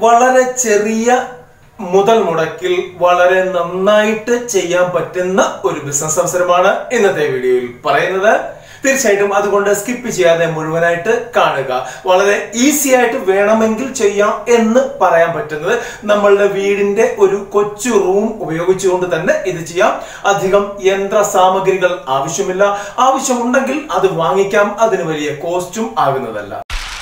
വളരെ ചെറിയ മുതൽ മുടക്കിൽ വളരെ നന്നായിട്ട് ചെയ്യാൻ പറ്റുന്ന ഒരു ബിസിനസ് അവസരമാണ് ഇന്നത്തെ വീഡിയോയിൽ പറയുന്നത് തീർച്ചയായിട്ടും അതുകൊണ്ട് സ്കിപ്പ് ചെയ്യാതെ മുഴുവനായിട്ട് കാണുക വളരെ ഈസി ആയിട്ട് വേണമെങ്കിൽ ചെയ്യാം എന്ന് പറയാൻ പറ്റുന്നത് നമ്മളുടെ വീടിന്റെ ഒരു കൊച്ചു റൂം ഉപയോഗിച്ചുകൊണ്ട് തന്നെ ഇത് ചെയ്യാം അധികം യന്ത്ര സാമഗ്രികൾ ആവശ്യമില്ല ആവശ്യമുണ്ടെങ്കിൽ അത് വാങ്ങിക്കാം അതിന് വലിയ കോസ്റ്റും ആകുന്നതല്ല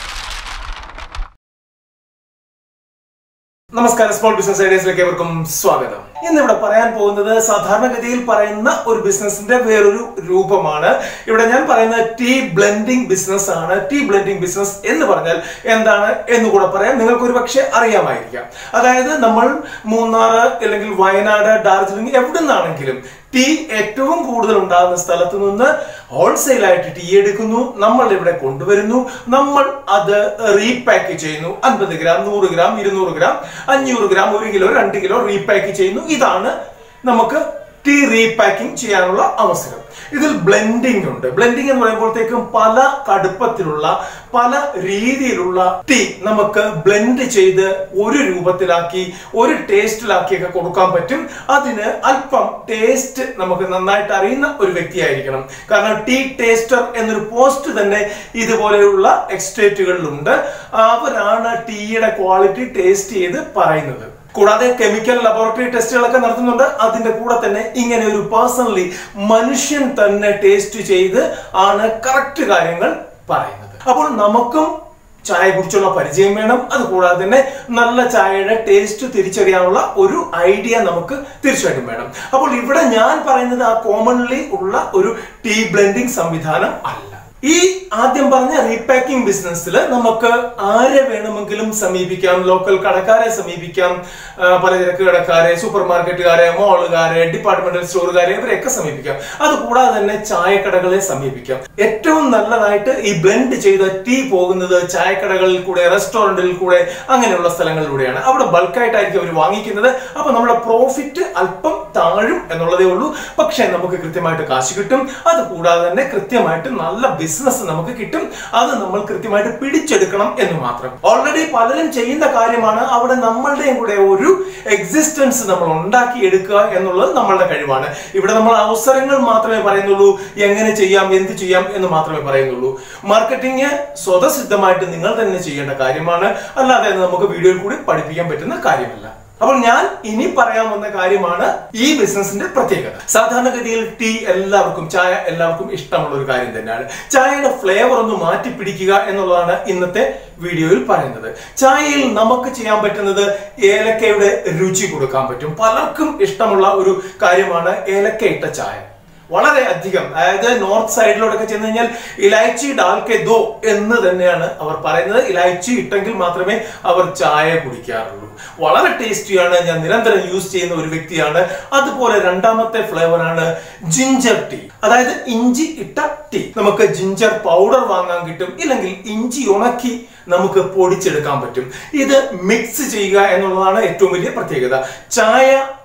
നമസ്കാരം സ്മോൾ ബിസിനസ് ഐഡിയസിലേക്ക് ഏവർക്കും സ്വാഗതം ഇന്ന് ഇവിടെ പറയാൻ പോകുന്നത് സാധാരണഗതിയിൽ പറയുന്ന ഒരു ബിസിനസിന്റെ വേറൊരു രൂപമാണ് ഇവിടെ ഞാൻ പറയുന്നത് ടീ ബ്ലെൻഡിംഗ് ബിസിനസ് ആണ് ടീ ബ്ലെൻഡിംഗ് ബിസിനസ് എന്ന് പറഞ്ഞാൽ എന്താണ് എന്ന് കൂടെ പറയാം നിങ്ങൾക്ക് ഒരു പക്ഷേ അറിയാമായിരിക്കാം അതായത് നമ്മൾ മൂന്നാർ അല്ലെങ്കിൽ വയനാട് ഡാർജിലിംഗ് എവിടെ നിന്നാണെങ്കിലും ടീ ഏറ്റവും കൂടുതൽ ഉണ്ടാകുന്ന സ്ഥലത്ത് നിന്ന് ഹോൾസെയിൽ ആയിട്ട് ടീ എടുക്കുന്നു നമ്മൾ ഇവിടെ കൊണ്ടുവരുന്നു നമ്മൾ അത് റീപാക്ക് ചെയ്യുന്നു അൻപത് ഗ്രാം നൂറ് ഗ്രാം ഇരുന്നൂറ് ഗ്രാം അഞ്ഞൂറ് ഗ്രാം ഒരു കിലോ രണ്ട് കിലോ റീപാക്ക് ചെയ്യുന്നു ഇതാണ് നമുക്ക് ടീ റീപാക്കിംഗ് ചെയ്യാനുള്ള അവസരം ഇതിൽ ബ്ലെൻഡിംഗ് ഉണ്ട് ബ്ലെൻഡിംഗ് എന്ന് പറയുമ്പോഴത്തേക്കും പല കടുപ്പത്തിലുള്ള പല രീതിയിലുള്ള ടീ നമുക്ക് ബ്ലെൻഡ് ചെയ്ത് ഒരു രൂപത്തിലാക്കി ഒരു ടേസ്റ്റിലാക്കിയൊക്കെ കൊടുക്കാൻ പറ്റും അതിന് അല്പം ടേസ്റ്റ് നമുക്ക് നന്നായിട്ട് അറിയുന്ന ഒരു വ്യക്തിയായിരിക്കണം കാരണം ടീ ടേസ്റ്റർ എന്നൊരു പോസ്റ്റ് തന്നെ ഇതുപോലെയുള്ള എക്സ്റ്റേറ്റുകളിലുണ്ട് അവരാണ് ടീയുടെ ക്വാളിറ്റി ടേസ്റ്റ് ചെയ്ത് പറയുന്നത് കൂടാതെ കെമിക്കൽ ലബോറട്ടറി ടെസ്റ്റുകളൊക്കെ നടത്തുന്നുണ്ട് അതിന്റെ കൂടെ തന്നെ ഇങ്ങനെ ഒരു പേഴ്സണലി മനുഷ്യൻ തന്നെ ടേസ്റ്റ് ചെയ്ത് ആണ് കറക്റ്റ് കാര്യങ്ങൾ പറയുന്നത് അപ്പോൾ നമുക്കും ചായ കുറിച്ചുള്ള പരിചയം വേണം അതുകൂടാതെ തന്നെ നല്ല ചായയുടെ ടേസ്റ്റ് തിരിച്ചറിയാനുള്ള ഒരു ഐഡിയ നമുക്ക് തീർച്ചയായിട്ടും വേണം അപ്പോൾ ഇവിടെ ഞാൻ പറയുന്നത് ആ കോമൺലി ഉള്ള ഒരു ടീ ബ്ലെൻഡിംഗ് സംവിധാനം അല്ല ഈ ആദ്യം പറഞ്ഞ റീപാക്കിംഗ് ബിസിനസ്സിൽ നമുക്ക് ആരെ വേണമെങ്കിലും സമീപിക്കാം ലോക്കൽ കടക്കാരെ സമീപിക്കാം ആ, പലചരക്ക് കടക്കാരെ സൂപ്പർ മാർക്കറ്റുകാരെ മോളുകാരെ ഡിപ്പാർട്ട്മെന്റൽ സ്റ്റോറുകാരെ ഇവരെയൊക്കെ സമീപിക്കാം അതുകൂടാതെ തന്നെ ചായക്കടകളെ സമീപിക്കാം ഏറ്റവും നല്ലതായിട്ട് ഈ ബ്ലെൻഡ് ചെയ്ത ടീ പോകുന്നത് ചായക്കടകളിൽ കൂടെ റെസ്റ്റോറന്റിൽ കൂടെ അങ്ങനെയുള്ള സ്ഥലങ്ങളിലൂടെയാണ് അവിടെ ബൾക്കായിട്ടായിരിക്കും അവർ വാങ്ങിക്കുന്നത് അപ്പൊ നമ്മുടെ പ്രോഫിറ്റ് അല്പം താഴും എന്നുള്ളതേ ഉള്ളൂ പക്ഷേ നമുക്ക് കൃത്യമായിട്ട് കാശ് കിട്ടും അത് കൂടാതെ തന്നെ കൃത്യമായിട്ട് നല്ല ബിസിനസ് നമുക്ക് കിട്ടും അത് നമ്മൾ കൃത്യമായിട്ട് പിടിച്ചെടുക്കണം എന്ന് മാത്രം ഓൾറെഡി പലരും ചെയ്യുന്ന കാര്യമാണ് അവിടെ നമ്മളുടെയും കൂടെ ഒരു എക്സിസ്റ്റൻസ് നമ്മൾ ഉണ്ടാക്കി എടുക്കുക എന്നുള്ളത് നമ്മളുടെ കഴിവാണ് ഇവിടെ നമ്മൾ അവസരങ്ങൾ മാത്രമേ പറയുന്നുള്ളൂ എങ്ങനെ ചെയ്യാം എന്ത് ചെയ്യാം എന്ന് മാത്രമേ പറയുന്നുള്ളൂ മാർക്കറ്റിംഗ് സ്വതസിദ്ധമായിട്ട് നിങ്ങൾ തന്നെ ചെയ്യേണ്ട കാര്യമാണ് അല്ലാതെ അത് നമുക്ക് വീഡിയോയിൽ കൂടി പഠിപ്പിക്കാൻ പറ്റുന്ന കാര്യമല്ല അപ്പോൾ ഞാൻ ഇനി പറയാൻ വന്ന കാര്യമാണ് ഈ ബിസിനസിന്റെ പ്രത്യേകത സാധാരണഗതിയിൽ ടീ എല്ലാവർക്കും ചായ എല്ലാവർക്കും ഇഷ്ടമുള്ള ഒരു കാര്യം തന്നെയാണ് ചായയുടെ ഫ്ലേവർ ഒന്ന് മാറ്റി പിടിക്കുക എന്നുള്ളതാണ് ഇന്നത്തെ വീഡിയോയിൽ പറയുന്നത് ചായയിൽ നമുക്ക് ചെയ്യാൻ പറ്റുന്നത് ഏലക്കയുടെ രുചി കൊടുക്കാൻ പറ്റും പലർക്കും ഇഷ്ടമുള്ള ഒരു കാര്യമാണ് ഏലക്ക ഇട്ട ചായ വളരെ അധികം അതായത് നോർത്ത് സൈഡിലോട്ടൊക്കെ ചെന്ന് കഴിഞ്ഞാൽ ഇലാച്ചി ഡാൽക്കെ ദോ എന്ന് തന്നെയാണ് അവർ പറയുന്നത് ഇലാച്ചി ഇട്ടെങ്കിൽ മാത്രമേ അവർ ചായ കുടിക്കാറുള്ളൂ വളരെ ടേസ്റ്റിയാണ് ഞാൻ നിരന്തരം യൂസ് ചെയ്യുന്ന ഒരു വ്യക്തിയാണ് അതുപോലെ രണ്ടാമത്തെ ഫ്ലേവർ ആണ് ജിഞ്ചർ ടീ അതായത് ഇഞ്ചി ഇട്ട ടീ നമുക്ക് ജിഞ്ചർ പൗഡർ വാങ്ങാൻ കിട്ടും ഇല്ലെങ്കിൽ ഇഞ്ചി ഉണക്കി നമുക്ക് പൊടിച്ചെടുക്കാൻ പറ്റും ഇത് മിക്സ് ചെയ്യുക എന്നുള്ളതാണ് ഏറ്റവും വലിയ പ്രത്യേകത ചായ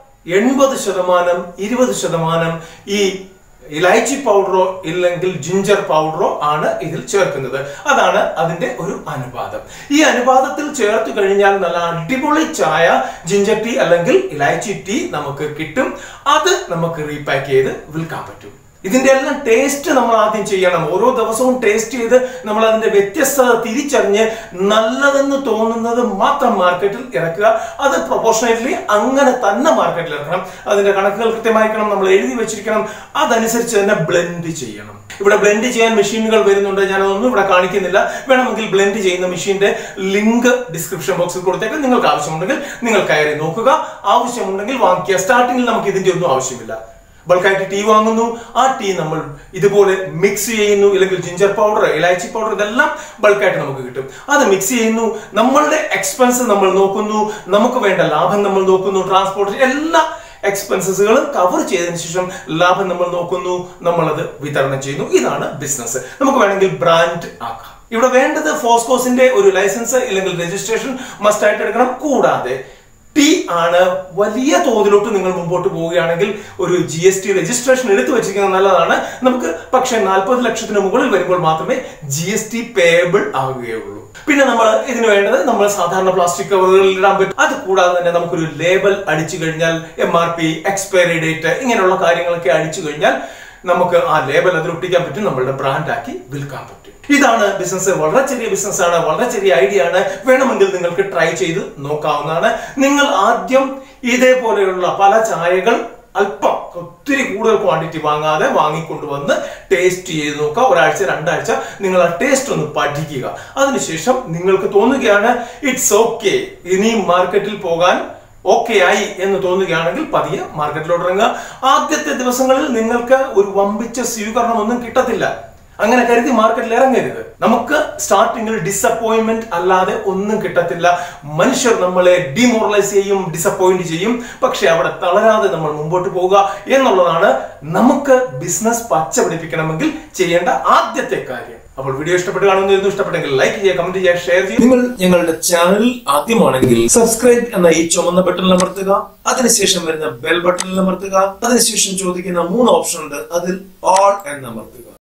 എൺപത് ശതമാനം ഇരുപത് ശതമാനം ഈ ഇലൈച്ചി പൗഡറോ ഇല്ലെങ്കിൽ ജിഞ്ചർ പൗഡറോ ആണ് ഇതിൽ ചേർക്കുന്നത് അതാണ് അതിന്റെ ഒരു അനുപാതം ഈ അനുപാതത്തിൽ ചേർത്ത് കഴിഞ്ഞാൽ നല്ല അടിപൊളി ചായ ജിഞ്ചർ ടീ അല്ലെങ്കിൽ ഇലൈച്ചി ടീ നമുക്ക് കിട്ടും അത് നമുക്ക് റീപാക്ക് ചെയ്ത് വിൽക്കാൻ പറ്റും ഇതിന്റെ എല്ലാം ടേസ്റ്റ് നമ്മൾ ആദ്യം ചെയ്യണം ഓരോ ദിവസവും ടേസ്റ്റ് ചെയ്ത് നമ്മൾ അതിന്റെ വ്യത്യസ്തത തിരിച്ചറിഞ്ഞ് നല്ലതെന്ന് തോന്നുന്നത് മാത്രം മാർക്കറ്റിൽ ഇറക്കുക അത് പ്രൊപ്പോർഷനേറ്റ്ലി അങ്ങനെ തന്നെ മാർക്കറ്റിൽ ഇറക്കണം അതിന്റെ കണക്കുകൾ കൃത്യമായിരിക്കണം നമ്മൾ എഴുതി വെച്ചിരിക്കണം അതനുസരിച്ച് തന്നെ ബ്ലെൻഡ് ചെയ്യണം ഇവിടെ ബ്ലെൻഡ് ചെയ്യാൻ മെഷീനുകൾ വരുന്നുണ്ട് ഞാൻ അതൊന്നും ഇവിടെ കാണിക്കുന്നില്ല വേണമെങ്കിൽ ബ്ലെൻഡ് ചെയ്യുന്ന മെഷീന്റെ ലിങ്ക് ഡിസ്ക്രിപ്ഷൻ ബോക്സിൽ കൊടുത്തേക്ക് നിങ്ങൾക്ക് ആവശ്യമുണ്ടെങ്കിൽ നിങ്ങൾ കയറി നോക്കുക ആവശ്യമുണ്ടെങ്കിൽ വാങ്ങിക്കുക സ്റ്റാർട്ടിങ്ങിൽ നമുക്ക് ഇതിന്റെ ഒന്നും ആവശ്യമില്ല ബൾക്കായിട്ട് ടീ വാങ്ങുന്നു ആ ടീ നമ്മൾ ഇതുപോലെ മിക്സ് ചെയ്യുന്നു ഇല്ലെങ്കിൽ ജിഞ്ചർ പൗഡർ ഇലാച്ചി പൗഡർ ഇതെല്ലാം ബൾക്കായിട്ട് നമുക്ക് കിട്ടും അത് മിക്സ് ചെയ്യുന്നു നമ്മളുടെ എക്സ്പെൻസ് നമ്മൾ നോക്കുന്നു നമുക്ക് വേണ്ട ലാഭം നമ്മൾ നോക്കുന്നു ട്രാൻസ്പോർട്ട് എല്ലാ എക്സ്പെൻസസുകൾ കവർ ചെയ്തതിനു ശേഷം ലാഭം നമ്മൾ നോക്കുന്നു നമ്മളത് വിതരണം ചെയ്യുന്നു ഇതാണ് ബിസിനസ് നമുക്ക് വേണമെങ്കിൽ ബ്രാൻഡ് ആക്കാം ഇവിടെ വേണ്ടത് ഫോസ്കോസിന്റെ ഒരു ലൈസൻസ് ഇല്ലെങ്കിൽ രജിസ്ട്രേഷൻ മസ്റ്റ് ആയിട്ട് എടുക്കണം കൂടാതെ ടി ആണ് വലിയ തോതിലോട്ട് നിങ്ങൾ മുമ്പോട്ട് പോവുകയാണെങ്കിൽ ഒരു ജി എസ് ടി രജിസ്ട്രേഷൻ എടുത്തു വെച്ചിരിക്കുന്നത് നല്ലതാണ് നമുക്ക് പക്ഷേ നാൽപ്പത് ലക്ഷത്തിന് മുകളിൽ വരുമ്പോൾ മാത്രമേ ജി എസ് ടി പേയബിൾ ആവുകയുള്ളൂ പിന്നെ നമ്മൾ ഇതിന് വേണ്ടത് നമ്മൾ സാധാരണ പ്ലാസ്റ്റിക് കവറുകളിൽ ഇടാൻ പറ്റും അത് കൂടാതെ തന്നെ നമുക്കൊരു ലേബൽ അടിച്ചു കഴിഞ്ഞാൽ M R P expiry date ഇങ്ങനെയുള്ള കാര്യങ്ങളൊക്കെ അടിച്ചു കഴിഞ്ഞാൽ നമുക്ക് ആ ലേബൽ അതിൽ ഒട്ടിക്കാൻ പറ്റും നമ്മളുടെ ബ്രാൻഡാക്കി വിൽക്കാൻ പറ്റും ഇതാണ് ബിസിനസ് വളരെ ചെറിയ ബിസിനസ് ആണ് വളരെ ചെറിയ ഐഡിയ ആണ് വേണമെങ്കിൽ നിങ്ങൾക്ക് ട്രൈ ചെയ്ത് നോക്കാവുന്നതാണ് നിങ്ങൾ ആദ്യം ഇതേപോലെയുള്ള പല ചായകൾ അല്പം ഒത്തിരി കൂടുതൽ ക്വാണ്ടിറ്റി വാങ്ങാതെ വാങ്ങിക്കൊണ്ടുവന്ന് ടേസ്റ്റ് ചെയ്ത് നോക്കുക ഒരാഴ്ച രണ്ടാഴ്ച നിങ്ങൾ ആ ടേസ്റ്റ് ഒന്ന് പഠിക്കുക അതിനുശേഷം നിങ്ങൾക്ക് തോന്നുകയാണ് ഇറ്റ്സ് ഓക്കെ ഇനി മാർക്കറ്റിൽ പോകാൻ ഓക്കെ ആയി എന്ന് തോന്നുകയാണെങ്കിൽ പതിയെ മാർക്കറ്റിലോട്ട് ഇറങ്ങുക ആദ്യത്തെ ദിവസങ്ങളിൽ നിങ്ങൾക്ക് ഒരു വമ്പിച്ച സ്വീകരണം ഒന്നും കിട്ടത്തില്ല അങ്ങനെ കരുതി മാർക്കറ്റിൽ ഇറങ്ങരുത് നമുക്ക് സ്റ്റാർട്ടിങ്ങിൽ ഡിസപ്പോയിന്റ്മെന്റ് അല്ലാതെ ഒന്നും കിട്ടത്തില്ല മനുഷ്യർ നമ്മളെ ഡിമോറലൈസ് ചെയ്യും ഡിസപ്പോയിന്റ് ചെയ്യും പക്ഷെ അവിടെ തളരാതെ നമ്മൾ മുമ്പോട്ട് പോവുക എന്നുള്ളതാണ് നമുക്ക് ബിസിനസ് പച്ച പിടിപ്പിക്കണമെങ്കിൽ ചെയ്യേണ്ട ആദ്യത്തെ കാര്യം അപ്പോൾ വീഡിയോ ഇഷ്ടപ്പെട്ട് കാണുന്നു ഇഷ്ടപ്പെട്ടെങ്കിൽ ലൈക്ക് ചെയ്യുക കമന്റ് ചെയ്യുക ഷെയർ ചെയ്യുക നിങ്ങൾ ഞങ്ങളുടെ ചാനൽ ആദ്യമാണെങ്കിൽ സബ്സ്ക്രൈബ് എന്ന ഈ ചുമന്ന ബട്ടണിൽ അമർത്തുക അതിനുശേഷം വരുന്ന ബെൽ ബട്ടണിൽ അമർത്തുക അതിനുശേഷം ചോദിക്കുന്ന മൂന്ന് ഓപ്ഷൻ ഉണ്ട് അതിൽ ഓൾ എന്ന് അമർത്തുക